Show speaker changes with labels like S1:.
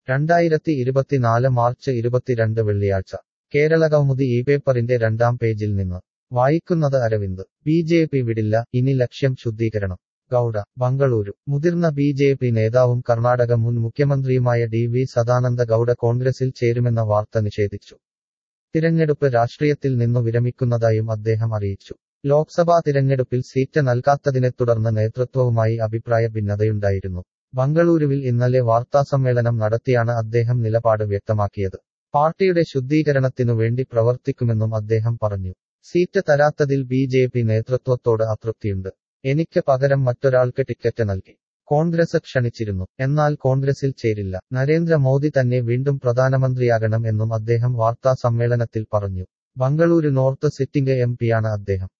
S1: രണ്ടായിരത്തി ഇരുപത്തിനാല് മാർച്ച് ഇരുപത്തിരണ്ട് വെള്ളിയാഴ്ച കേരള കൗമുദി ഈ പേപ്പറിന്റെ രണ്ടാം പേജിൽ നിന്ന് വായിക്കുന്നത് അരവിന്ദ് ബി ജെ പി വിടില്ല ഇനി ലക്ഷ്യം ശുദ്ധീകരണം ഗൗഡ ബംഗളൂരു മുതിർന്ന ബി ജെ പി നേതാവും കർണാടക മുൻ മുഖ്യമന്ത്രിയുമായ ഡി വി സദാനന്ദ ഗൗഡ കോൺഗ്രസിൽ ചേരുമെന്ന വാർത്ത നിഷേധിച്ചു തിരഞ്ഞെടുപ്പ് രാഷ്ട്രീയത്തിൽ നിന്നു വിരമിക്കുന്നതായും അദ്ദേഹം അറിയിച്ചു ലോക്സഭാ തിരഞ്ഞെടുപ്പിൽ സീറ്റ് നൽകാത്തതിനെ തുടർന്ന് നേതൃത്വവുമായി അഭിപ്രായ ഭിന്നതയുണ്ടായിരുന്നു ബംഗളൂരുവിൽ ഇന്നലെ വാർത്താസമ്മേളനം നടത്തിയാണ് അദ്ദേഹം നിലപാട് വ്യക്തമാക്കിയത് പാർട്ടിയുടെ ശുദ്ധീകരണത്തിനു വേണ്ടി പ്രവർത്തിക്കുമെന്നും അദ്ദേഹം പറഞ്ഞു സീറ്റ് തരാത്തതിൽ ബി ജെ പി നേതൃത്വത്തോട് അതൃപ്തിയുണ്ട് എനിക്ക് പകരം മറ്റൊരാൾക്ക് ടിക്കറ്റ് നൽകി കോൺഗ്രസ് ക്ഷണിച്ചിരുന്നു എന്നാൽ കോൺഗ്രസിൽ ചേരില്ല നരേന്ദ്രമോദി തന്നെ വീണ്ടും പ്രധാനമന്ത്രിയാകണം എന്നും അദ്ദേഹം വാർത്താ സമ്മേളനത്തിൽ പറഞ്ഞു ബംഗളൂരു നോർത്ത് സിറ്റിംഗ് എം പിയാണ് അദ്ദേഹം